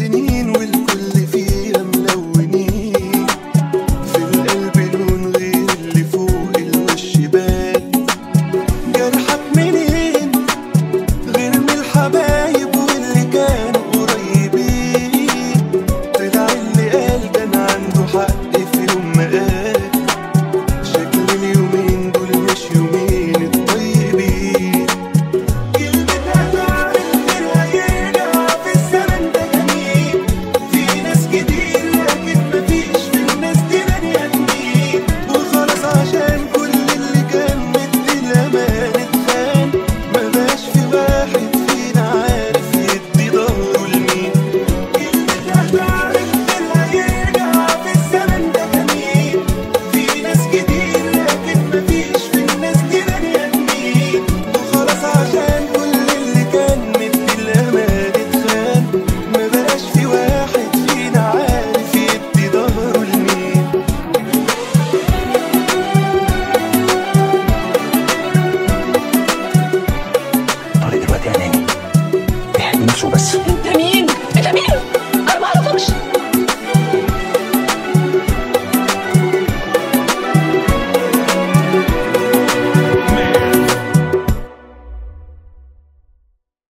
سنين والكل فيها ملونين في القلب لون غير اللي فوق الوش بان جرحك منين غير من الحبايب واللي كانوا قريبين طلع اللي قال كان عنده حق في يوم ما قال شكل اليومين دول مش يومين الطيبين كلمة هتعرف غيرها يرجع في الزمن ده جميل في ناس كتير لكن مفيش في الناس دي بني آدمين وخلاص عشان كل اللي كان مدي الأمان اتخان مبقاش في واحد فينا عارف يدي ظهره لمين كلمة هتعرف غيرها يرجع في الزمن ده جميل في ناس كتير لكن مفيش في الناس دي بني آدمين وخلاص عشان كل اللي كان مدي الأمان اتخان مبقاش في واحد فينا عارف يدي ظهره لمين طارق دلوقتي اناني بيحب نفسه بس انت مين؟ انت مين؟